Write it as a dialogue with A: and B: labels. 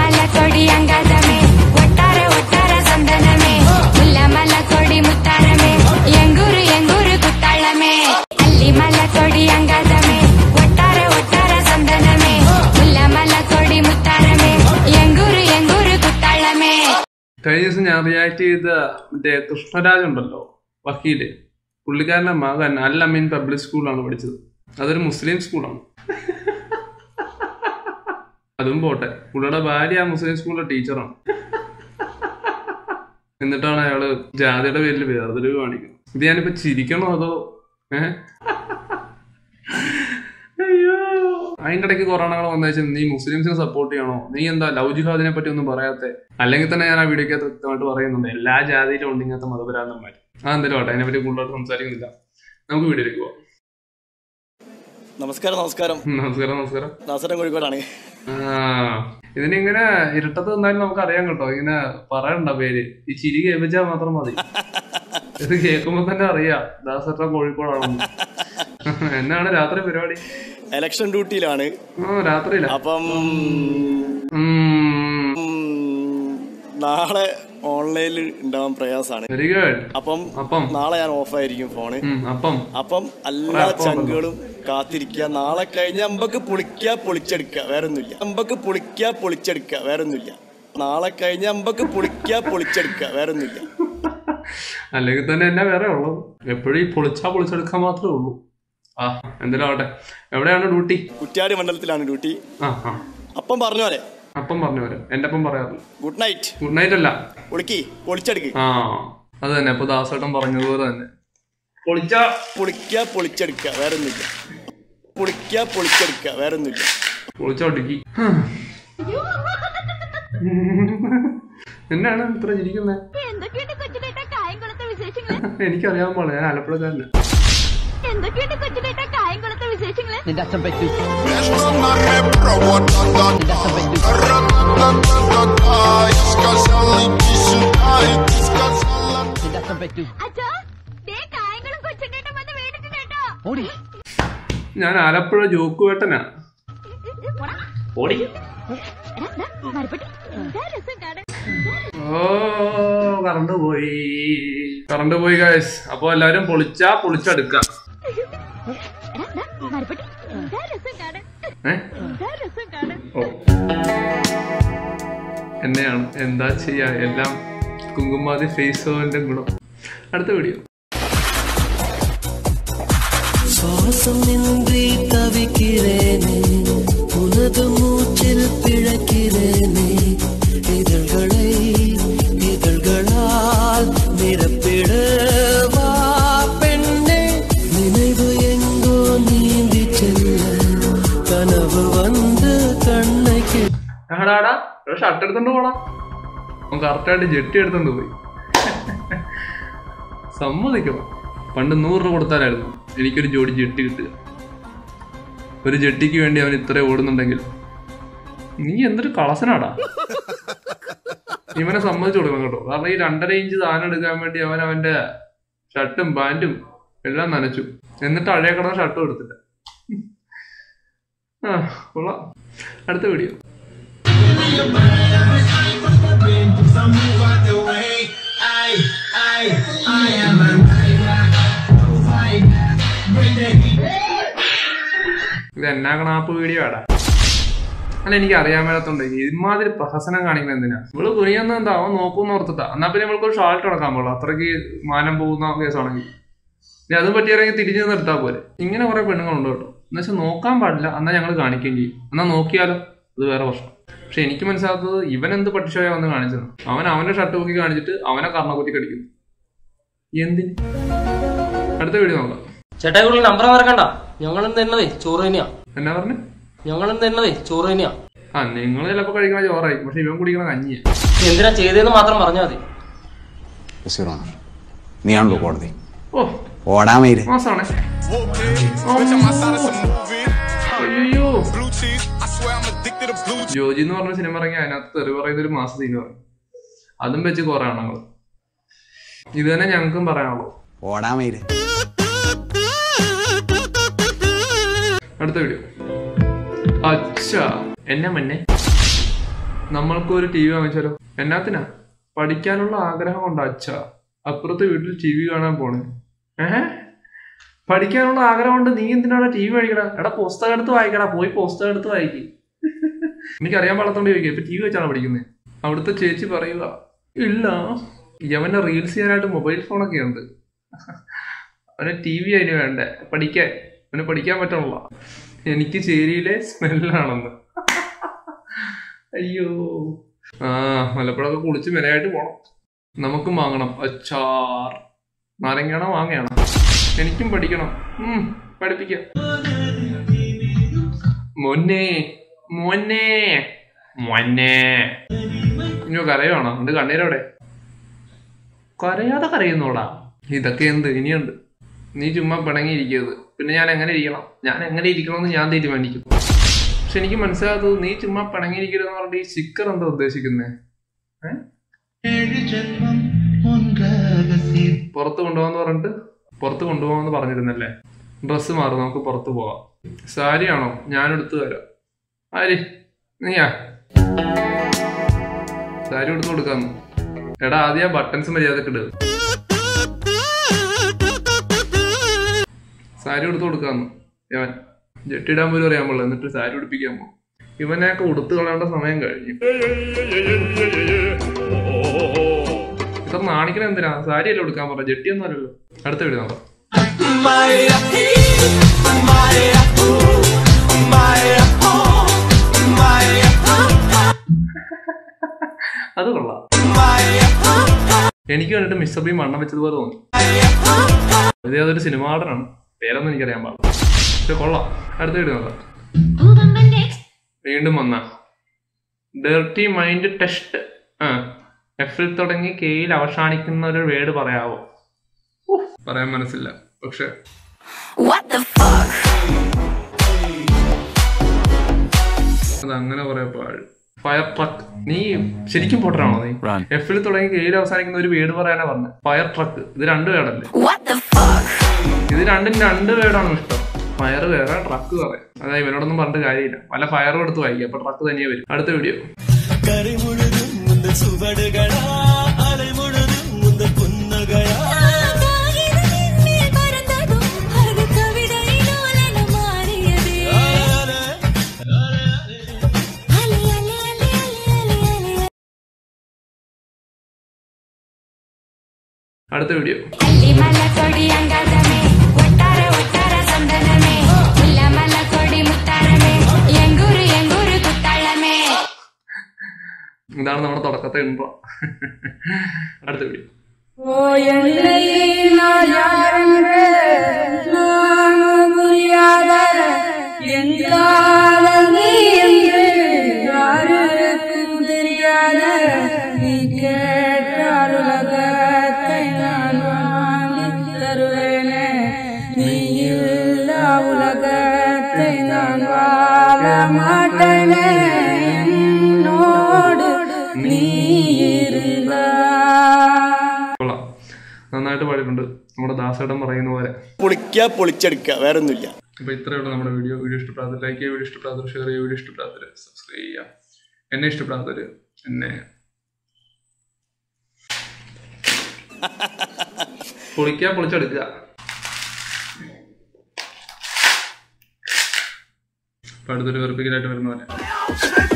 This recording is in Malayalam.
A: ముల్లమల్ల కొడి అంగాదమే ఒట్టార ఒట్టార సందనమే ముల్లమల్ల కొడి ముత్తారమే ఎంగూరు ఎంగూరు కుత్తాళమే అల్లి మల్ల కొడి అంగాదమే ఒట్టార ఒట్టార సందనమే ముల్లమల్ల కొడి മുത്താരമേ എങ്കൂറ് എങ്കൂറ് കുത്താളമേ
B: കഴിഞ്ഞ ദിവസം ഞാൻ റിയാക്ട് ചെയ്ത മറ്റേ കൃഷ്ണരാജ് ഉണ്ടല്ലോ വക്കീല് പുള്ളിക്കാരന്റെ മകൻ അൽ അമീൻ പബ്ലിക് സ്കൂളാണ് പഠിച്ചത് അതൊരു മുസ്ലിം സ്കൂളാണ് അതും പോട്ടെ പുള്ളിയുടെ ഭാര്യ ആ മുസ്ലിം സ്കൂളിലെ ടീച്ചറാണ് എന്നിട്ടാണ് അയാള് ജാതിയുടെ പേരിൽ വേർതിരിവ് കാണിക്കുന്നത് ഇത് ഞാനിപ്പോ ചിരിക്കണോ അതോ ഏഹ് അയ്യോ അതിന്റെ ഇടയ്ക്ക് കൊറോണകൾ വന്നേച്ച് നീ മുസ്ലിംസിനെ സപ്പോർട്ട് ചെയ്യണോ നീ എന്താ ലവ് ജിഹാദിനെ പറ്റി ഒന്നും പറയാത്തെ അല്ലെങ്കിൽ തന്നെ ഞാൻ ആ വീഡിയോക്കകത്ത് വ്യക്തമായിട്ട് പറയുന്നുണ്ട് എല്ലാ ജാതിയിലും ഉണ്ട് ഇങ്ങനത്തെ മതപരാധന്മാർ ആ എന്തായാലും ആട്ടെ അതിനെപ്പറ്റി കൂടുതലായിട്ട് സംസാരിക്കുന്നില്ല നമുക്ക് വീഡിയോയിലേക്ക് പോവാം
C: നമസ്കാരം നമസ്കാരം
B: ഉം, നമസ്കാരം നമസ്കാരം
C: നാസരം കോഴിക്കോടാണ്
B: ആ ഇതിനിങ്ങനെ ഇരുട്ടത്ത് നിന്നാലും നമുക്ക് അറിയാൻ കേട്ടോ ഇങ്ങനെ പറയണ്ട പേര് ഈ ചിരി കേൾപ്പിച്ചാൽ മാത്രം മതി ഇത് കേൾക്കുമ്പോ തന്നെ അറിയാം ദാസട്ട കോഴിക്കോടാണെന്ന് എന്നാണ് രാത്രി പരിപാടി
C: ഇലക്ഷൻ ഡ്യൂട്ടിയിലാണ്
B: ആ രാത്രിയില്ല
C: അപ്പം
B: ഉം
C: ഉം, നാളെ ഓൺലൈനിൽ ഉണ്ടാവാൻ പ്രയാസമാണ്
B: വെരി ഗുഡ്
C: അപ്പം
B: അപ്പം
C: നാളെ ഞാൻ ഓഫായിരിക്കും ഫോണ്
B: ഉം, അപ്പം
C: അപ്പം എല്ലാ
B: അപ്പം
C: ചങ്കുകളും കാത്തിരിക്കുക നാളെ കഴിഞ്ഞ അമ്പക്ക് പൊളിക്കുക പൊളിച്ചെടുക്കുക വേറെ ഒന്നുമില്ല അമ്പക്ക് പൊളിക്കുക പൊളിച്ചെടുക്കുക വേറെ ഒന്നുമില്ല നാളെ കഴിഞ്ഞ അമ്പക്ക് പൊളിക്കുക പൊളിച്ചെടുക്കുക വേറെ ഒന്നുമില്ല
B: അല്ലെങ്കിൽ തന്നെ എന്നെ വേറെ ഉള്ളത് എപ്പോഴും ഈ പൊളിച്ചാ പൊളിച്ചെടുക്കാൻ മാത്രമേ ഉള്ളൂ ആ എന്തെങ്കിലും ആവട്ടെ എവിടെയാണ് ഡ്യൂട്ടി
C: കുറ്റ്യാടി മണ്ഡലത്തിലാണ് ഡ്യൂട്ടി
B: ആ ആ
C: അപ്പം പറഞ്ഞ പോലെ
B: അപ്പം പറഞ്ഞു വരാം എന്റെ അപ്പം പറയാറില്ല
C: ഗുഡ് നൈറ്റ്
B: ഗുഡ് നൈറ്റ് അല്ല
C: പൊളിക്കി പൊളിച്ചെടുക്ക്
B: ആ അത് തന്നെ ഇപ്പൊ ദാസേട്ടൻ പറഞ്ഞതുപോലെ തന്നെ പൊളിച്ച
C: പൊളിക്കുക പൊളിച്ചെടുക്കുക വേറെ ഒന്നുമില്ല പൊളിക്കുക പൊളിച്ചെടുക്കുക വേറെ ഒന്നുമില്ല
B: പൊളിച്ചോട്ടിക്ക് എന്നാണ് ഇത്ര ചിരിക്കുന്നത്
D: എന്തൊക്കെയുണ്ട് കൊച്ചിനേട്ട കായംകുളത്തെ വിശേഷങ്ങള്
B: എനിക്കറിയാൻ പാടില്ല ഞാൻ ആലപ്പുഴക്കാരന്
D: എന്തൊക്കെയുണ്ട് കൊച്ചിനേട്ട കായംകുളത്തെ വിശേഷങ്ങള്
E: നിന്റെ അച്ഛൻ പറ്റൂ
F: Mami провода
E: നിന്റെ അച്ഛൻ പറ്റൂ
F: Ра-та-та-та-та Я сказал иди сюда И ты сказала
E: നിന്റെ അച്ഛൻ പറ്റൂ
D: അച്ഛാ ദേ കായംകുളം കൊച്ചിനേട്ടൻ വന്ന് വീണിട്ടുണ്ട് കേട്ടോ
E: ഓടി
B: ഞാൻ ആലപ്പുഴ ജോക്കുവേട്ടനാ
D: പോടാ.
B: ഓടി
D: എടാ, ദാ, മരപ്പെട്ടി. എന്താ രസം കാണാൻ.
B: ഓ കറണ്ട് പോയി കറണ്ട് പോയി ഗൈസ് അപ്പൊ എല്ലാരും പൊളിച്ചാ പൊളിച്ചെടുക്കാം
D: എടാ, ദാ, മരപ്പെട്ടി. എന്താ രസം കാണാൻ.
B: ഏ
D: എന്താ രസം കാണാൻ.
B: ഓ എന്നെയാണ് എന്താ ചെയ്യാ എല്ലാം കുങ്കുമാതി ഫേസ് ഗുണം അടുത്ത വീഡിയോ
G: ശ്വാസം നിന്ത്രി തവിக்கிறேனே ഉനത് മൂച്ചിൽ പിഴக்கிறேனே இதழ்களை இதழ்களால் நிரப்பிடவா பெண்ணே நினைவு எங்கோ நீந்தி செல்ல கனவு வந்து கண்ணை கி
B: ആടാടാ ഷർട്ട് എടുത്തോണ്ട് പോടാ അവൻ കറക്റ്റായിട്ട് ജെട്ടി എടുത്തോണ്ട് പോയി സമ്മതിക്കണം പണ്ട് നൂറ് രൂപ കൊടുത്താലായിരുന്നു എനിക്കൊരു ജോഡി ജെട്ടി കിട്ടുക ഒരു ജെട്ടിക്ക് വേണ്ടി അവൻ ഇത്ര ഓടുന്നുണ്ടെങ്കിൽ നീ എന്തൊരു കളസനാടാ ഇവനെ സമ്മതിച്ചു കൊടുക്കണം കേട്ടോ കാരണം ഈ രണ്ടര ഇഞ്ച് സാധനം എടുക്കാൻ വേണ്ടി അവൻ അവന്റെ ഷർട്ടും പാന്റും എല്ലാം നനച്ചു എന്നിട്ട് അഴയ കിടന്ന ഷർട്ടും എടുത്തില്ല ആ കൊള്ളാം അടുത്ത വീഡിയോ ഇത് എന്നാ കണാപ്പ് വീഡിയോ ആടാ അല്ല എനിക്ക് അറിയാൻ മേലത്തുണ്ട് ഇമാതിരി പ്രഹസനം കാണിക്കുന്നത് എന്തിനാ ഇവള് കുനിയൊന്നും എന്താ അവൻ നോക്കൂന്ന് ഓർത്തിട്ടാ എന്നാ പിന്നെ ഇവൾക്ക് ഒരു ഷാൾട്ട് അടക്കാൻ പാടില്ല അത്രയ്ക്ക് മാനം പോകുന്ന കേസാണെങ്കിൽ ഇനി അതും പറ്റിയാണെങ്കിൽ തിരിഞ്ഞു നിർത്താ പോലെ ഇങ്ങനെ കുറെ പെണ്ണുങ്ങളുണ്ട് കേട്ടോ എന്ന് വെച്ചാൽ നോക്കാൻ പാടില്ല എന്നാ ഞങ്ങൾ കാണിക്കുകയും ചെയ്യും എന്നാ നോക്കിയാലോ അത് വേറെ പ്രശ്നം പക്ഷെ എനിക്ക് മനസ്സിലാത്തത് ഇവൻ എന്ത് പട്ടിഷോയാ വന്ന് കാണിച്ചത് അവൻ അവന്റെ ഷർട്ട് പൊക്കി കാണിച്ചിട്ട് അവനെ കർണക്കുത്തി കടിക്കുന്നു എന്തിന് അടുത്ത വീഡിയോ നോക്കാം
H: ചേട്ടായി കൂടുതൽ നമ്പർ മറക്കണ്ട ഞങ്ങളും തന്നതേ ചോറ് തന്നെയാ
B: എന്നാ പറഞ്ഞു
H: ഞങ്ങളും തന്നതേ ചോറ് തന്നെയാ
B: ആ നിങ്ങൾ ചിലപ്പോ കഴിക്കണ ചോറായിരിക്കും പക്ഷെ ഇവൻ കുടിക്കണ കഞ്ഞിയാ
H: എന്തിനാ ചെയ്തതെന്ന് മാത്രം പറഞ്ഞാൽ മതി
I: ബഷീർ ഓണർ നീയാണല്ലോ കോടതി
B: ഓ
I: ഓടാൻ വൈര്
B: മാസാണേ
F: Bitch, I'm outside of some movie
B: അയ്യോ
F: Blue cheese I swear I'm addicted to blue cheese
B: Joji എന്ന് പറഞ്ഞ സിനിമ ഇറങ്ങി അതിനകത്ത് തെറി പറയുന്ന ഒരു മാസ സീൻ പറയും അതും വെച്ച് കുറെ ആണുങ്ങൾ ഇത് തന്നെ ഞങ്ങൾക്കും പറയാനുള്ളൂ
I: ഓടാൻ വൈര്
B: അടുത്ത വീഡിയോ അച്ഛാ എന്നെ മുന്നേ നമ്മൾക്ക് ഒരു ടി വി വാങ്ങിച്ചാലോ എന്നാത്തിനാ പഠിക്കാനുള്ള ആഗ്രഹം കൊണ്ടാ അച്ഛ അപ്പുറത്തെ വീട്ടിൽ ടി വി കാണാൻ പോണേ ഏഹ് പഠിക്കാനുള്ള ആഗ്രഹം കൊണ്ട് നീ എന്തിനാണ് ടി വി മേടിക്കടാ എടാ പുസ്തകം എടുത്ത് വായിക്കടാ പോയി പുസ്തകം എടുത്ത് വായിക്കും എനിക്കറിയാൻ പാടത്തോണ്ട് ചോദിക്കുക ഇപ്പൊ ടി വി വെച്ചാണ് പഠിക്കുന്നത് അവിടുത്തെ ചേച്ചി പറയുക ഇല്ല യവന്റെ റീൽസ് ചെയ്യാനായിട്ട് മൊബൈൽ ഫോണൊക്കെ ഉണ്ട് അവന് ടി വി അതിന് വേണ്ടേ പഠിക്കാൻ അവന് പഠിക്കാൻ പറ്റണല്ല എനിക്ക് ചേരിയിലെ സ്മെല്ലാണെന്ന് അയ്യോ ആ മലപ്പുഴമൊക്കെ കുളിച്ച് മെനയായിട്ട് പോണം നമുക്കും വാങ്ങണം അച്ചാർ നാരങ്ങയാണോ വാങ്ങയാണോ എനിക്കും പഠിക്കണം ഉം പഠിപ്പിക്കാം മൊന്നേ മൊന്നേ മൊന്നേ ഇനിയോ കരയുവാണോ എന്റെ കണ്ണീരവിടെ കരയാതെ കരയുന്നോടാ ഇതൊക്കെ എന്ത് ഇനിയുണ്ട് നീ ചുമ്മാ പിണങ്ങിയിരിക്കരുത് പിന്നെ ഞാൻ എങ്ങനെ ഇരിക്കണം ഞാൻ എങ്ങനെ ഇരിക്കണമെന്ന് ഞാൻ തീരുമാനിക്കും പക്ഷെ എനിക്ക് മനസ്സിലാകാത്തത് നീ ചുമ്മാ പിണങ്ങിയിരിക്കരുതെന്ന് പറഞ്ഞിട്ട് ഈ സ്റ്റിക്കർ എന്താ ഉദ്ദേശിക്കുന്നേ ഏ? പുറത്ത് കൊണ്ടുപോകാന്ന് പറഞ്ഞിട്ട് പുറത്ത് കൊണ്ടുപോകാന്ന് പറഞ്ഞിരുന്നല്ലേ ഡ്രസ്സ് മാറും നമുക്ക് പുറത്ത് പോവാം സാരിയാണോ ഞാൻ എടുത്തു തരാം ആര് നീയാ സാരി എടുത്തു കൊടുക്കാന്ന് എടാ ആദ്യം ബട്ടൺസ് മര്യാദക്ക് ഇട് സാരി എടുത്തു കൊടുക്കാന്ന് ഇവൻ ജെട്ടിടാൻ പോലും അറിയാൻ പാടില്ല എന്നിട്ട് സാരി ഉടുപ്പിക്കാൻ പോകും ഇവനെയൊക്കെ ഉടുത്തു കളയേണ്ട സമയം കഴിഞ്ഞു ഇത്ര നാണിക്കണ എന്തിനാ സാരി അല്ലേ ഉടുക്കാൻ പറഞ്ഞ ജെട്ടി ഒന്നും അല്ലല്ലോ അടുത്ത വീട് നോക്കാം അത് കൊള്ളാം എനിക്ക് കണ്ടിട്ട് മിസ്റ്റർ ബി മണ്ണം വെച്ചതുപോലെ തോന്നി ഇത് അതൊരു സിനിമ ആർഡറാണ് പേരൊന്നും എനിക്കറിയാൻ പാടില്ല പക്ഷെ കൊള്ളാം അടുത്ത വീട് നോക്കാം വീണ്ടും വന്ന ഡേർട്ടി മൈൻഡ് ടെസ്റ്റ് ആ എഫിൽ തുടങ്ങി കെയിൽ അവസാനിക്കുന്ന ഒരു വേർഡ് പറയാവോ ഉഫ്, പറയാൻ മനസ്സില്ല പക്ഷെ അത് അങ്ങനെ പറയപ്പോ ഫയർ ട്രക്ക് നീ ശരിക്കും പൊട്ടനാണോ നീ എഫിൽ തുടങ്ങി കെയിൽ അവസാനിക്കുന്ന ഒരു വേർഡ് പറയാനാ പറഞ്ഞത് ഫയർ ട്രക്ക് ഇത് രണ്ട് വേർഡല്ലേ ഇത് രണ്ടും രണ്ട് വേർഡാണ് ഇഷ്ടം ഫയർ വേറെ ട്രക്ക് വേറെ അതായത് ഇവനോടൊന്നും പറഞ്ഞിട്ട് കാര്യമില്ല പല ഫയറും എടുത്ത് വായിക്കും അപ്പൊ ട്രക്ക് തനിയെ വരും അടുത്ത വീഡിയോ
G: கரை முழுதும் முந்த சுவடுகளா அலை முழுதும் முந்த புன்னகையா
B: അടുത്ത വീഡിയോ
A: ಅಲ್ಲಿಮಲ ಕೊಡಿ ಅಂಗಾದಮೆ ಒಟ್ಟಾರೆ ಒಟ್ಟಾರೆ ಸಂದನಮೆ ಮುಲ್ಲಮಲ ಕೊಡಿ ಮುತ್ತಾರಮೆ ಎಂಗೂರು ಎಂಗೂರು ಕುತ್ತಾಳಮೆ
B: ഇതാണ് നമ്മുടെ തുടക്കത്തെ ഇൻട്രോ അടുത്ത വീഡിയോ കൊള്ളാം നന്നായിട്ട് പാടിയിട്ടുണ്ട് നമ്മുടെ ദാസേട്ടൻ പറയുന്ന പോലെ
C: പൊളിക്കുക പൊളിച്ചെടുക്കുക വേറെ ഒന്നുമില്ല
B: അപ്പൊ ഇത്രയേ ഉള്ളൂ നമ്മുടെ വീഡിയോ വീഡിയോ ഇഷ്ടപ്പെടാത്ത ലൈക്ക് ചെയ്യുക വീഡിയോ ഇഷ്ടപ്പെടാത്ത ഷെയർ ചെയ്യുക വീഡിയോ ഇഷ്ടപ്പെടാത്തവര് സബ്സ്ക്രൈബ് ചെയ്യുക എന്നെ ഇഷ്ടപ്പെടാത്തവര് എന്നെ പൊളിക്കുക പൊളിച്ചെടുക്കുക അപ്പൊ അടുത്തൊരു വെറുപ്പിക്കലായിട്ട് വരുന്ന പോലെ